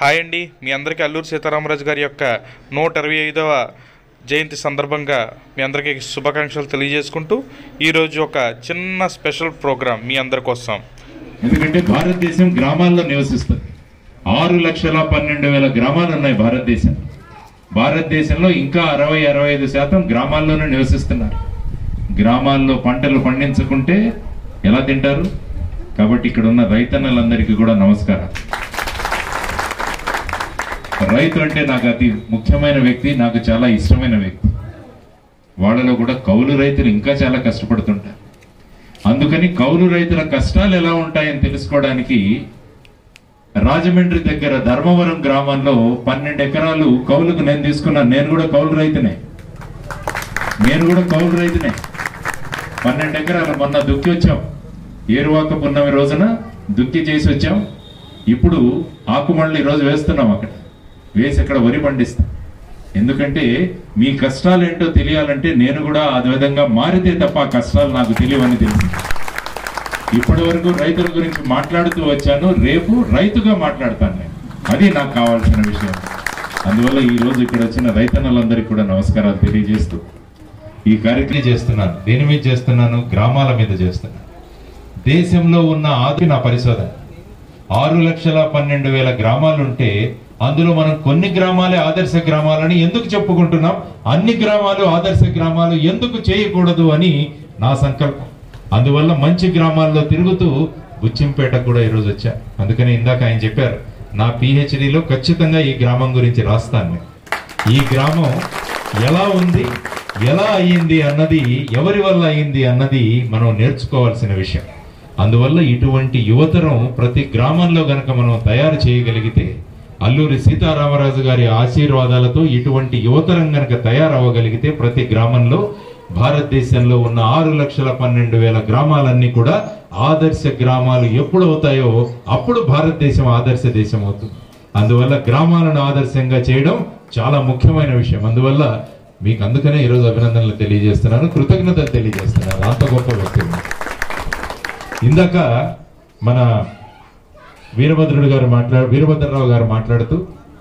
Hi అండి మీ అందరికీ అల్లూరు సీతారామరాజు గారి యొక్క నూట ఇరవై ఐదవ జయంతి సందర్భంగా మీ అందరికీ శుభాకాంక్షలు తెలియజేసుకుంటూ ఈరోజు ఒక చిన్న స్పెషల్ ప్రోగ్రాం మీ అందరి కోసం ఎందుకంటే భారతదేశం గ్రామాల్లో నివసిస్తుంది ఆరు లక్షల పన్నెండు వేల గ్రామాలు ఉన్నాయి భారతదేశం భారతదేశంలో ఇంకా అరవై అరవై ఐదు శాతం గ్రామాల్లోనే నివసిస్తున్నారు గ్రామాల్లో పంటలు పండించకుంటే ఎలా తింటారు కాబట్టి ఇక్కడ ఉన్న రైతన్నలందరికీ కూడా నమస్కారం రైతు అంటే నాకు అతి ముఖ్యమైన వ్యక్తి నాకు చాలా ఇష్టమైన వ్యక్తి వాళ్ళలో కూడా కౌలు రైతులు ఇంకా చాలా కష్టపడుతుంటారు అందుకని కౌలు రైతుల కష్టాలు ఎలా ఉంటాయని తెలుసుకోవడానికి రాజమండ్రి దగ్గర ధర్మవరం గ్రామంలో పన్నెండు ఎకరాలు కౌలుకు నేను తీసుకున్నాను నేను కూడా కౌలు రైతునే నేను కూడా కౌలు రైతునే పన్నెండు ఎకరాలు మొన్న దుక్కి వచ్చాం ఏరువాక పున్నమి రోజున దుక్కి చేసి వచ్చాం ఇప్పుడు ఆకుమళ్ళి ఈ రోజు వేస్తున్నాం అక్కడ వేసి అక్కడ వరి పండిస్తాం ఎందుకంటే మీ కష్టాలు ఏంటో తెలియాలంటే నేను కూడా ఆ విధంగా మారితే తప్ప ఆ కష్టాలు నాకు తెలియవని తెలిసింది ఇప్పటి వరకు రైతుల గురించి మాట్లాడుతూ వచ్చాను రేపు రైతుగా మాట్లాడతాను నేను అది నాకు కావాల్సిన విషయం అందువల్ల ఈ రోజు ఇక్కడ వచ్చిన రైతన్నలందరికీ కూడా నమస్కారాలు తెలియజేస్తూ ఈ కార్యక్రమం చేస్తున్నాను దేని మీద చేస్తున్నాను గ్రామాల మీద చేస్తున్నాను దేశంలో ఉన్న ఆది నా పరిశోధన ఆరు లక్షల పన్నెండు వేల గ్రామాలుంటే అందులో మనం కొన్ని గ్రామాలే ఆదర్శ గ్రామాలని ఎందుకు చెప్పుకుంటున్నాం అన్ని గ్రామాలు ఆదర్శ గ్రామాలు ఎందుకు చేయకూడదు అని నా సంకల్పం అందువల్ల మంచి గ్రామాల్లో తిరుగుతూ బుచ్చింపేట కూడా ఈరోజు వచ్చా అందుకని ఇందాక ఆయన చెప్పారు నా పిహెచ్డిలో ఖచ్చితంగా ఈ గ్రామం గురించి రాస్తాను నేను. ఈ గ్రామం ఎలా ఉంది ఎలా అయ్యింది అన్నది ఎవరి వల్ల అయ్యింది అన్నది మనం నేర్చుకోవాల్సిన విషయం అందువల్ల ఇటువంటి యువతరం ప్రతి గ్రామంలో గనక మనం తయారు చేయగలిగితే అల్లూరి సీతారామరాజు గారి ఆశీర్వాదాలతో ఇటువంటి యువతరం గనక తయారవ్వగలిగితే ప్రతి గ్రామంలో భారతదేశంలో ఉన్న ఆరు లక్షల పన్నెండు వేల గ్రామాలన్నీ కూడా ఆదర్శ గ్రామాలు ఎప్పుడు అవుతాయో అప్పుడు భారతదేశం ఆదర్శ దేశం అవుతుంది అందువల్ల గ్రామాలను ఆదర్శంగా చేయడం చాలా ముఖ్యమైన విషయం అందువల్ల మీకు అందుకనే ఈరోజు అభినందనలు తెలియజేస్తున్నాను కృతజ్ఞతలు తెలియజేస్తున్నాను అంత గొప్ప వ్యక్తి ఇందాక మన వీరభద్రుడు గారు మాట్లాడు వీరభద్రరావు గారు మాట్లాడుతూ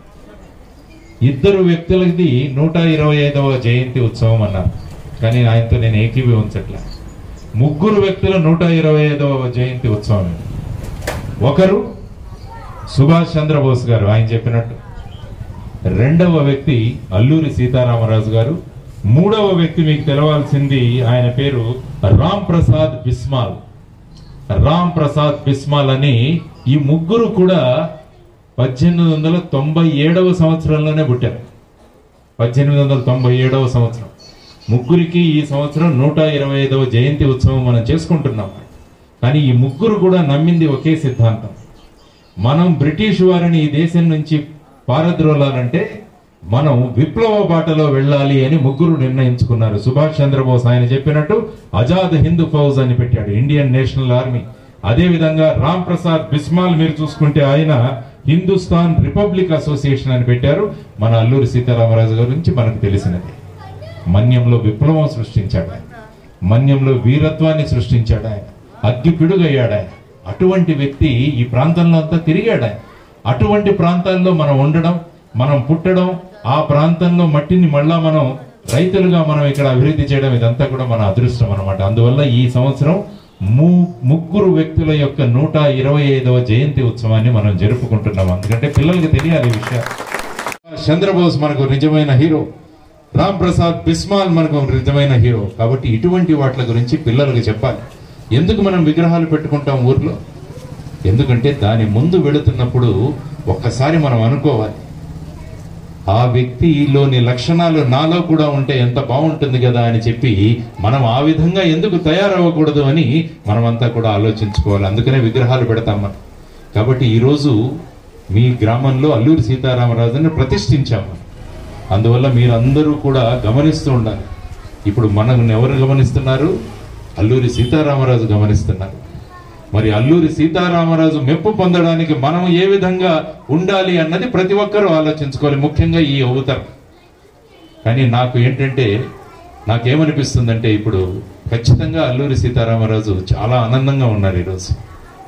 ఇద్దరు వ్యక్తులది నూట ఇరవై ఐదవ జయంతి ఉత్సవం అన్నారు కానీ ఆయనతో నేను ఏకీభవించట్లే ముగ్గురు వ్యక్తుల నూట ఇరవై ఐదవ జయంతి ఉత్సవం ఇది. ఒకరు సుభాష్ చంద్రబోస్ గారు ఆయన చెప్పినట్టు రెండవ వ్యక్తి అల్లూరి సీతారామరాజు గారు మూడవ వ్యక్తి మీకు తెలవాల్సింది ఆయన పేరు రామ్ ప్రసాద్ బిస్మాల్ రామ్ ప్రసాద్ బిస్మాల్ అని ఈ ముగ్గురు కూడా పద్దెనిమిది వందల తొంభై ఏడవ సంవత్సరంలోనే పుట్టారు పద్దెనిమిది వందల తొంభై ఏడవ సంవత్సరం ముగ్గురికి ఈ సంవత్సరం నూట ఇరవై ఐదవ జయంతి ఉత్సవం మనం చేసుకుంటున్నాం కానీ ఈ ముగ్గురు కూడా నమ్మింది ఒకే సిద్ధాంతం మనం బ్రిటిష్ వారిని ఈ దేశం నుంచి పారద్రోలాలంటే మనం విప్లవ బాటలో వెళ్ళాలి అని ముగ్గురు నిర్ణయించుకున్నారు సుభాష్ చంద్రబోస్ ఆయన చెప్పినట్టు ఆజాద్ హిందూ ఫౌజ్ అని పెట్టాడు ఇండియన్ నేషనల్ ఆర్మీ అదే విధంగా రామ్ ప్రసాద్ బిస్మాల్ మీరు చూసుకుంటే ఆయన హిందుస్థాన్ రిపబ్లిక్ అసోసియేషన్ అని పెట్టారు మన అల్లూరి సీతారామరాజు గారి గురించి మనకు తెలిసినది మన్యంలో విప్లవం సృష్టించాడు ఆయన మన్యంలో వీరత్వాన్ని సృష్టించాడు ఆయన అగ్గి పిడుగయ్యాడు ఆయన అటువంటి వ్యక్తి ఈ ప్రాంతంలో అంతా తిరిగాడు ఆయన అటువంటి ప్రాంతాల్లో మనం ఉండడం మనం పుట్టడం ఆ ప్రాంతంలో మట్టిని మళ్ళా మనం రైతులుగా మనం ఇక్కడ అభివృద్ధి చేయడం ఇదంతా కూడా మన అదృష్టం అనమాట అందువల్ల ఈ సంవత్సరం ము ముగ్గురు వ్యక్తుల యొక్క నూట ఇరవై ఐదవ జయంతి ఉత్సవాన్ని మనం జరుపుకుంటున్నాం ఎందుకంటే పిల్లలకి తెలియాలి ఈ విషయం చంద్రబోస్ మనకు నిజమైన హీరో రామ్ ప్రసాద్ బిస్మాల్ మనకు నిజమైన హీరో కాబట్టి ఇటువంటి వాటి గురించి పిల్లలకు చెప్పాలి ఎందుకు మనం విగ్రహాలు పెట్టుకుంటాం ఊర్లో ఎందుకంటే దాని ముందు వెళుతున్నప్పుడు ఒక్కసారి మనం అనుకోవాలి ఆ వ్యక్తిలోని లక్షణాలు నాలో కూడా ఉంటే ఎంత బాగుంటుంది కదా అని చెప్పి మనం ఆ విధంగా ఎందుకు తయారవ్వకూడదు అని మనమంతా కూడా ఆలోచించుకోవాలి అందుకనే విగ్రహాలు పెడతాం మనం కాబట్టి ఈరోజు మీ గ్రామంలో అల్లూరి సీతారామరాజుని ప్రతిష్ఠించాము అందువల్ల మీరందరూ కూడా గమనిస్తూ ఉండాలి ఇప్పుడు మనం ఎవరు గమనిస్తున్నారు అల్లూరి సీతారామరాజు గమనిస్తున్నారు మరి అల్లూరి సీతారామరాజు మెప్పు పొందడానికి మనం ఏ విధంగా ఉండాలి అన్నది ప్రతి ఒక్కరూ ఆలోచించుకోవాలి ముఖ్యంగా ఈ యువతరం కానీ నాకు ఏంటంటే నాకేమనిపిస్తుందంటే ఇప్పుడు ఖచ్చితంగా అల్లూరి సీతారామరాజు చాలా ఆనందంగా ఉన్నారు ఈరోజు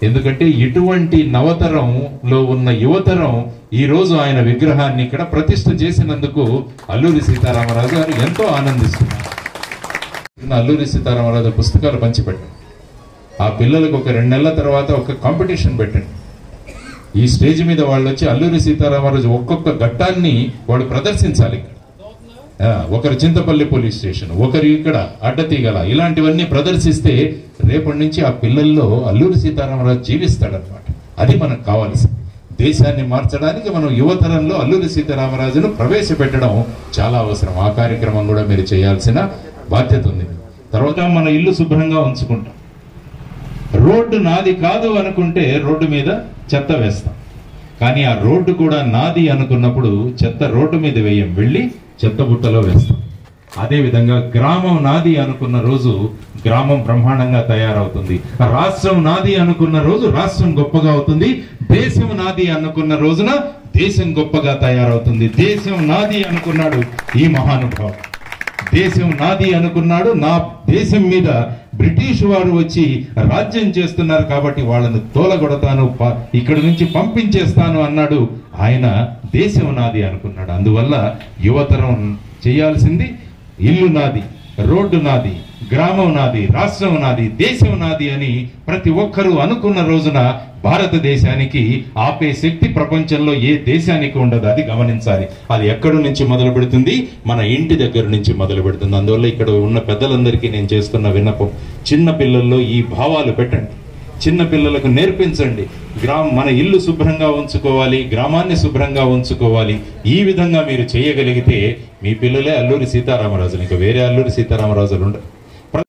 ఎందుకంటే ఇటువంటి నవతరంలో ఉన్న యువతరం ఈ రోజు ఆయన విగ్రహాన్ని ఇక్కడ ప్రతిష్ఠ చేసినందుకు అల్లూరి సీతారామరాజు గారు ఎంతో ఆనందిస్తున్నారు అల్లూరి సీతారామరాజు పుస్తకాలు పంచిపెట్టండి ఆ పిల్లలకు ఒక రెండు నెలల తర్వాత ఒక కాంపిటీషన్ పెట్టండి ఈ స్టేజ్ మీద వాళ్ళు వచ్చి అల్లూరి సీతారామరాజు ఒక్కొక్క ఘట్టాన్ని వాళ్ళు ప్రదర్శించాలి ఇక్కడ ఆ, ఒకరు చింతపల్లి పోలీస్ స్టేషన్ ఒకరు ఇక్కడ అడ్డతీగల ఇలాంటివన్నీ ప్రదర్శిస్తే రేపటి నుంచి ఆ పిల్లల్లో అల్లూరి సీతారామరాజు జీవిస్తాడనమాట అది మనకు కావాల్సింది దేశాన్ని మార్చడానికి మనం యువతరంలో అల్లూరి సీతారామరాజును ప్రవేశపెట్టడం చాలా అవసరం ఆ కార్యక్రమం కూడా మీరు చేయాల్సిన బాధ్యత ఉంది తర్వాత మన ఇల్లు శుభ్రంగా ఉంచుకుంటాం రోడ్డు నాది కాదు అనుకుంటే రోడ్డు మీద చెత్త వేస్తాం కానీ ఆ రోడ్డు కూడా నాది అనుకున్నప్పుడు చెత్త రోడ్డు మీద వేయం వెళ్ళి చెత్త బుట్టలో వేస్తాం అదే విధంగా గ్రామం నాది అనుకున్న రోజు గ్రామం బ్రహ్మాండంగా తయారవుతుంది రాష్ట్రం నాది అనుకున్న రోజు రాష్ట్రం గొప్పగా అవుతుంది దేశం నాది అనుకున్న రోజున దేశం గొప్పగా తయారవుతుంది దేశం నాది అనుకున్నాడు ఈ మహానుభావుడు దేశం నాది అనుకున్నాడు నా దేశం మీద బ్రిటిష్ వారు వచ్చి రాజ్యం చేస్తున్నారు కాబట్టి వాళ్ళను తోలగొడతాను ప- ఇక్కడి నుంచి పంపించేస్తాను అన్నాడు ఆయన దేశం నాది అనుకున్నాడు అందువల్ల యువతరం చేయాల్సింది ఇల్లు నాది రోడ్డు నాది గ్రామం నాది రాష్ట్రం నాది దేశం నాది అని ప్రతి ఒక్కరూ అనుకున్న రోజున భారతదేశానికి ఆపే శక్తి ప్రపంచంలో ఏ దేశానికి ఉండదు అది గమనించాలి అది ఎక్కడి నుంచి మొదలు పెడుతుంది మన ఇంటి దగ్గర నుంచి మొదలు పెడుతుంది అందువల్ల ఇక్కడ ఉన్న పెద్దలందరికీ నేను చేస్తున్న విన్నపం చిన్న పిల్లల్లో ఈ భావాలు పెట్టండి చిన్న పిల్లలకు నేర్పించండి గ్రామం మన ఇల్లు శుభ్రంగా ఉంచుకోవాలి గ్రామాన్ని శుభ్రంగా ఉంచుకోవాలి ఈ విధంగా మీరు చేయగలిగితే మీ పిల్లలే అల్లూరి సీతారామరాజులు ఇంకా వేరే అల్లూరి సీతారామరాజులు ఉండరు